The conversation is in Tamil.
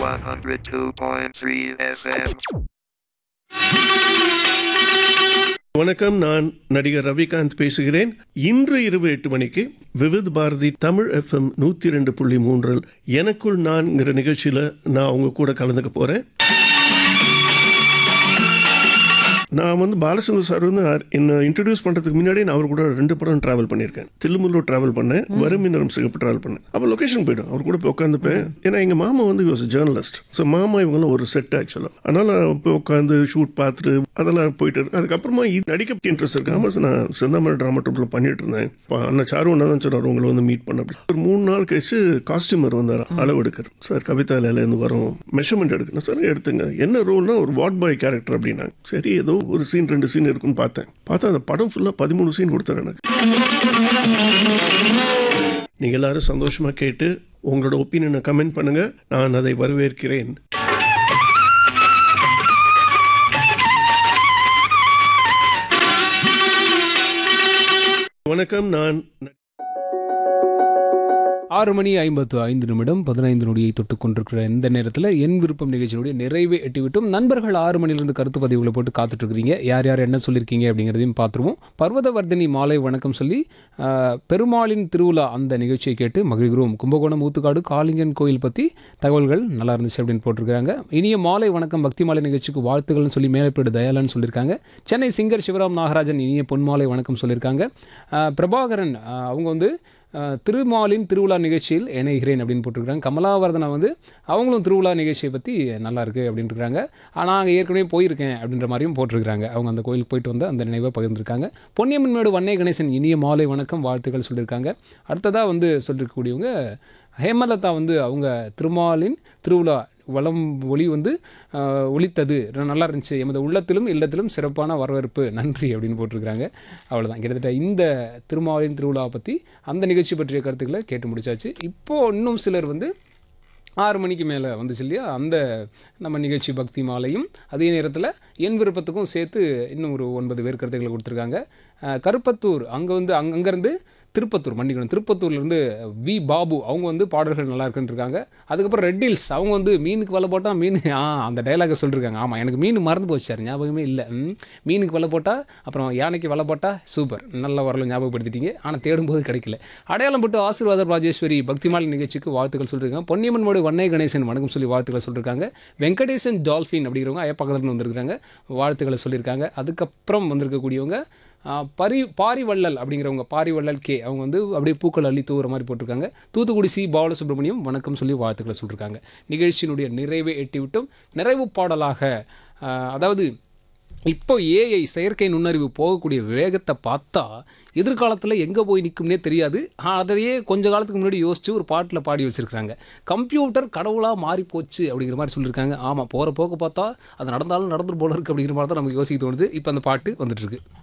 102.3 FM. வணக்கம் நான் நடிகர் ரவிகாந்த் பேசுகிறேன் இன்று இரவு எட்டு மணிக்கு விவித் பாரதி தமிழ் எஃப்எம் நூற்றி ரெண்டு புள்ளி மூன்றில் எனக்குள் நான்ங்கிற நிகழ்ச்சியில் நான் அவங்க கூட கலந்துக்க போகிறேன் நான் வந்து பாலச்சந்தர் சார் வந்து அர்- என்னை இன்ட்ரடியூஸ் பண்ணுறதுக்கு முன்னாடி நான் அவர் கூட ரெண்டு படம் ட்ராவல் பண்ணியிருக்கேன் தில்லுமுல்லூர் ட்ராவல் பண்ணேன் வறுமினரும் சிகப்பு ட்ராவல் பண்ணேன் அப்போ லொக்கேஷன் போய்டும் அவர் கூட போய் உட்காந்துப்பேன் ஏன்னா எங்கள் மாமா வந்து வாஸ் ஜேர்னலிஸ்ட் ஸோ மாமா இவங்கெல்லாம் ஒரு செட் ஆக்சுவலாக அதனால் போய் உட்காந்து ஷூட் பார்த்துட்டு அதெல்லாம் போயிட்டு இருக்கு அதுக்கப்புறமா இது நடிக்க இன்ட்ரெஸ்ட் இருக்கு ஆமாம் சார் நான் செந்தாமரை ட்ராமா ட்ரூப்பில் பண்ணிட்டு இருந்தேன் இப்போ அண்ணன் சாரு ஒன்றா தான் சொன்னார் உங்களை வந்து மீட் பண்ண அப்படி ஒரு மூணு நாள் கழிச்சு காஸ்டியூமர் வந்தார் அளவு எடுக்கிறது சார் கவிதா இருந்து வரும் மெஷர்மெண்ட் எடுக்கணும் சார் எடுத்துங்க என்ன ரோல்னா ஒரு வாட் பாய் கேரக்டர் அப்படின்னாங்க சரி ஏதோ ஒரு சீன் ரெண்டு சீன் இருக்குன்னு பார்த்தேன் பார்த்தா அந்த படம் ஃபுல்லாக பதிமூணு சீன் கொடுத்தாரு எனக்கு நீங்கள் எல்லாரும் சந்தோஷமா கேட்டு உங்களோட ஒப்பீனியனை கமெண்ட் பண்ணுங்க நான் அதை வரவேற்கிறேன் வணக்கம் நான் ஆறு மணி ஐம்பத்து ஐந்து நிமிடம் பதினைந்து நொடியை தொட்டுக் கொண்டிருக்கிற இந்த நேரத்தில் என் விருப்பம் நிகழ்ச்சியினுடைய நிறைவை எட்டிவிட்டும் நண்பர்கள் ஆறு மணிலிருந்து கருத்து பதிவுகளை போட்டு காத்துட்டு இருக்கிறீங்க யார் யார் என்ன சொல்லியிருக்கீங்க அப்படிங்கிறதையும் பார்த்துருவோம் பர்வதவர்தினி மாலை வணக்கம் சொல்லி ஆஹ், பெருமாளின் திருவிழா அந்த நிகழ்ச்சியை கேட்டு மகிழ்கிறோம் கும்பகோணம் ஊத்துக்காடு காளிங்கன் கோயில் பற்றி தகவல்கள் நல்லா இருந்துச்சு அப்படின்னு போட்டிருக்காங்க இனிய மாலை வணக்கம் பக்தி மாலை நிகழ்ச்சிக்கு வாழ்த்துக்கள்னு சொல்லி மேலப்பேடு தயாளன் சொல்லியிருக்காங்க சென்னை சிங்கர் சிவராம் நாகராஜன் இனிய பொன்மாலை வணக்கம் சொல்லியிருக்காங்க ஆஹ், பிரபாகரன் ஆஹ், அவங்க வந்து அஹ், திருமாலின் திருவிழா நிகழ்ச்சியில் இணைகிறேன் அப்படின்னு போட்டிருக்காங்க கமலாவர்தனா வந்து அவங்களும் திருவிழா நிகழ்ச்சியை பற்றி நல்லா இருக்கு அப்படின்னு இருக்காங்க ஆனால் அங்கே ஏற்கனவே போயிருக்கேன் அப்படின்ற மாதிரியும் போட்டிருக்காங்க அவங்க அந்த கோயிலுக்கு போயிட்டு வந்து அந்த நினைவை பகிர்ந்திருக்காங்க பொன்னியம்மன்மேடு வன்னை கணேசன் இனிய மாலை வணக்கம் வாழ்த்துக்கள் சொல்லியிருக்காங்க அடுத்ததாக வந்து சொல்லியிருக்கக்கூடியவங்க ஹேமலதா வந்து அவங்க திருமாலின் திருவிழா வளம் ஒளி வந்து ஆஹ், ஒலித்தது நல்லா இருந்துச்சு எமது உள்ளத்திலும் இல்லத்திலும் சிறப்பான வரவேற்பு நன்றி அப்படின்னு போட்டிருக்கிறாங்க அவ்வளோதான் கிட்டத்தட்ட இந்த திருமாலின் திருவிழா பற்றி அந்த நிகழ்ச்சி பற்றிய கருத்துக்களை கேட்டு முடிச்சாச்சு இப்போது இன்னும் சிலர் வந்து ஆறு மணிக்கு மேலே வந்துச்சு இல்லையா அந்த நம்ம நிகழ்ச்சி பக்தி மாலையும் அதே நேரத்தில் என் விருப்பத்துக்கும் சேர்த்து இன்னும் ஒரு ஒன்பது பேர் கருத்துக்களை கொடுத்துருக்காங்க அஹ், கருப்பத்தூர் அங்கே வந்து அங்க அங்கேருந்து திருப்பத்தூர் மன்னிக்கணும் திருப்பத்தூர்லேருந்து வி பாபு அவங்க வந்து பாடல்கள் நல்லா இருக்குன்னு இருக்காங்க அதுக்கப்புறம் ரெட் ஹில்ஸ் அவங்க வந்து மீனுக்கு வலை போட்டால் மீன் ஆ அந்த டைலாகை சொல்லியிருக்காங்க ஆமாம் எனக்கு மீன் மறந்து போச்சு சார் ஞாபகமே இல்லை ம், மீனுக்கு வலை போட்டால் அப்புறம் யானைக்கு வலை போட்டால் சூப்பர் நல்ல வரல ஞாபகப்படுத்திட்டீங்க ஆனால் தேடும்போது கிடைக்கல அடையாளம் பட்டு ஆசீர்வாதம் ராஜேஸ்வரி பக்திமால் நிகழ்ச்சிக்கு வாழ்த்துக்கள் சொல்லியிருக்காங்க பொன்னியம்மன் மோடு வண்ணை கணேசன் வணக்கம் சொல்லி வாழ்த்துக்களை சொல்லியிருக்காங்க வெங்கடேசன் டால்ஃபின் அப்படிங்கிறவங்க ஐயப்பக்கத்துலேருந்து வந்திருக்காங்க வாழ்த்துக்களை சொல்லியிருக்காங்க அதுக்கப்புறம் வந்திருக்கக்கூடியவங்க ஆ, பரி பாரிவள்ளல் அப்படிங்கிறவங்க பாரிவள்ளல் கே அவங்க வந்து அப்படியே பூக்கள் அள்ளி தூவுற மாதிரி போட்டிருக்காங்க தூத்துக்குடி சி பாலசுப்ரமணியம் வணக்கம் சொல்லி வாழ்த்துக்களை சொல்லியிருக்காங்க நிகழ்ச்சியினுடைய நிறைவை எட்டிவிட்டும் நிறைவு பாடலாக ஆ, அதாவது இப்போ ஏஐ செயற்கை நுண்ணறிவு போகக்கூடிய வேகத்தை பார்த்தா எதிர்காலத்தில் எங்கே போய் நிற்கும்னே தெரியாது ஆ, அதையே கொஞ்ச காலத்துக்கு முன்னாடி யோசிச்சு ஒரு பாட்டில் பாடி வச்சிருக்காங்க கம்ப்யூட்டர் கடவுளாக மாறி போச்சு அப்படிங்கிற மாதிரி சொல்லியிருக்காங்க ஆமாம் போகிற போக்கு பார்த்தா அது நடந்தாலும் நடந்து போல இருக்கு அப்படிங்கிற மாதிரி தான் நமக்கு யோசிக்க தோணுது இப்போ அந்த பாட்டு வந்துட்டு இருக்கு